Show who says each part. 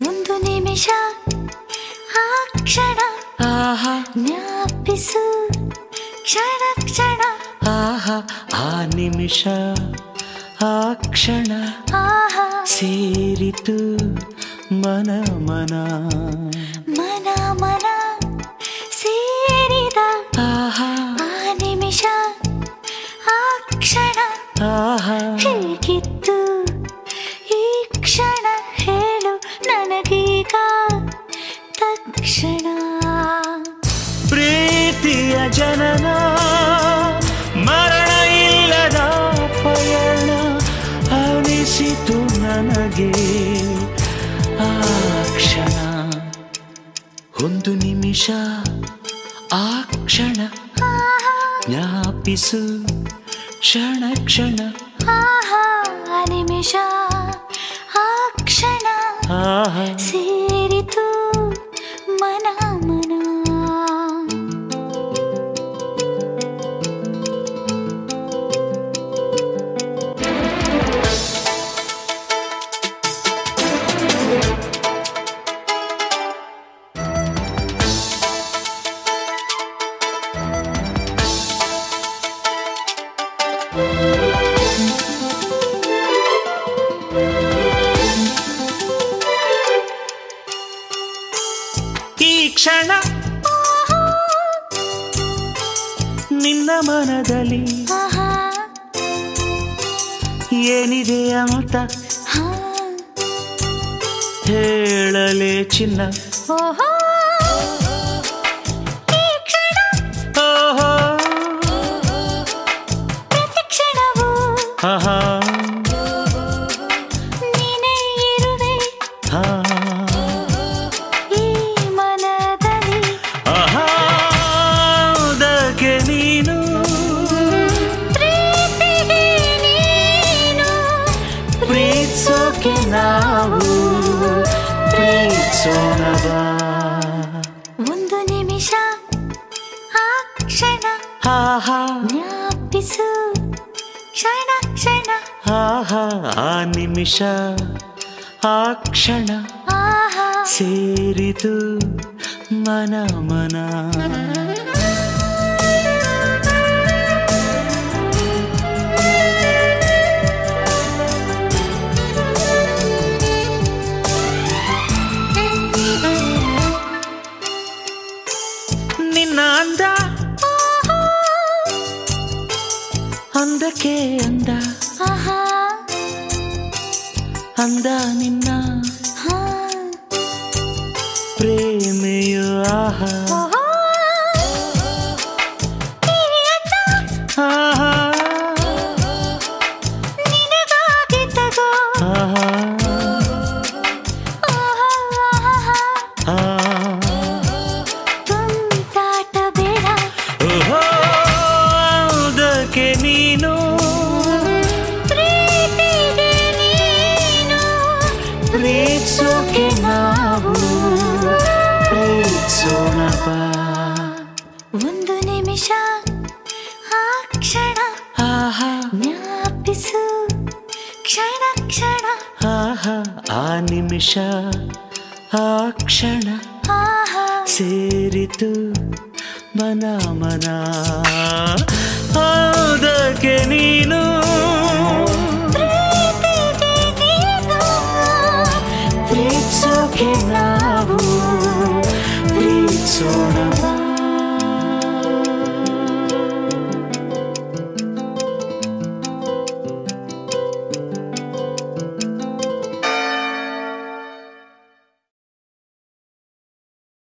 Speaker 1: ಒಂದು ನಿಮಿಷ ಆ ಕ್ಷಣ
Speaker 2: ಆಹಾ
Speaker 1: ಜ್ಞಾಪಿಸು ಕ್ಷಣ ಕ್ಷಣ
Speaker 2: ಆಹಾ ಆ ನಿಮಿಷ ಆ ಕ್ಷಣ
Speaker 1: ಆಹಾ
Speaker 2: ಸೇರಿತು ಮನ ಮನ
Speaker 1: ಮನ ಮನ ಸೇರಿದ
Speaker 2: ಆಹಾ
Speaker 1: ಆ ನಿಮಿಷ ಆ ಕ್ಷಣ
Speaker 2: ಆಹಾ
Speaker 1: ಹೇಗಿತ್ತು ಈ ಕ್ಷಣ ಹೇಳು ನನಗೀಗ ತಕ್ಷಣ
Speaker 2: ಪ್ರೀತಿಯ ಜನನ ಮರಣ ಇಲ್ಲದ ಪಯಣ ಅನಿಸಿತು ನನಗೆ ಆ ಕ್ಷಣ ಒಂದು ನಿಮಿಷ ಆ ಕ್ಷಣ ಜ್ಞಾಪಿಸು ಕ್ಷಣ ಕ್ಷಣ
Speaker 1: ಆಹಾ ಆ ನಿಮಿಷ ಆ ಕ್ಷಣ
Speaker 2: ಆಹಾ
Speaker 1: ಸೇರಿತು ಮನ ಮನ
Speaker 2: ಈ ಕ್ಷಣ ನಿನ್ನ ಮನದಲ್ಲಿ
Speaker 1: ಆಹಾ
Speaker 2: ಏನಿದೆ ಅಂತ
Speaker 1: ಹಾ
Speaker 2: ಹೇಳಲೇ ಚಿನ್ನ
Speaker 1: ಓಹೋ ಈ ಕ್ಷಣ
Speaker 2: ಓಹೋ
Speaker 1: ಪ್ರತಿ ಕ್ಷಣವೂ
Speaker 2: ಆಹಾ
Speaker 1: ನೀನೇ ಇರುವೆ
Speaker 2: ಹಾ
Speaker 1: ಈ ಮನದಲ್ಲಿ
Speaker 2: ಆಹಾ ಅದಕ್ಕೆ ನೀನು
Speaker 1: ಪ್ರೀತಿಗೆ ನೀನು
Speaker 2: ಪ್ರೀತಿಸೋಕೆ ನಾವು ಪ್ರೀತಿಸೋಣ ಬಾ.
Speaker 1: ಒಂದು ನಿಮಿಷ ಆ ಕ್ಷಣ
Speaker 2: ಆಹಾ
Speaker 1: ಜ್ಞಾಪಿಸು ಕ್ಷಣ ಕ್ಷಣ
Speaker 2: ಆಹಾ ಆ ನಿಮಿಷ ಆ ಕ್ಷಣ
Speaker 1: ಆಹಾ
Speaker 2: ಸೇರಿತು ಮನ ಮನ ನಿನ್ನ ಅಂದ ಅಂದಕ್ಕೆ ಅಂದ
Speaker 1: ಆಹಾ
Speaker 2: ಅಂದ ನಿನ್ನ
Speaker 1: ಹಾ
Speaker 2: ಪ್ರೇಮೆಯು ಆಹಾ
Speaker 1: ಓಹೋ ಈ ಅಂದ
Speaker 2: ಆಹಾ
Speaker 1: ನಿನಗಾಗಿ ತಗೋ
Speaker 2: ಆಹಾ
Speaker 1: ಆಹಾ ಆಹಾ
Speaker 2: ಆ.
Speaker 1: ತುಂಟಾಟ ಬೇಡ
Speaker 2: ಓಹೋ, ಅದಕ್ಕೆ ನೀನು
Speaker 1: ಪ್ರೀತಿಗೆ ನೀನು
Speaker 2: ಪ್ರೀತಿಸೋಕೆ ನಾವು ಪ್ರೀತಿಸೋಣ ಬಾ.
Speaker 1: ಒಂದು ನಿಮಿಷ ಆ ಕ್ಷಣ
Speaker 2: ಆಹಾ
Speaker 1: ಜ್ಞಾಪಿಸು ಕ್ಷಣ ಕ್ಷಣ
Speaker 2: ಆಹಾ ಆ ನಿಮಿಷ ಆ ಕ್ಷಣ
Speaker 1: ಆಹಾ
Speaker 2: ಸೇರಿತು ಮನ ಮನ ಅದಕ್ಕೆ ನೀನು
Speaker 1: ಪ್ರೀತಿಗೆ ನೀನು
Speaker 2: ಪ್ರೀತಿಸೋಕೆ ನಾವು ಪ್ರೀತಿಸೋಣ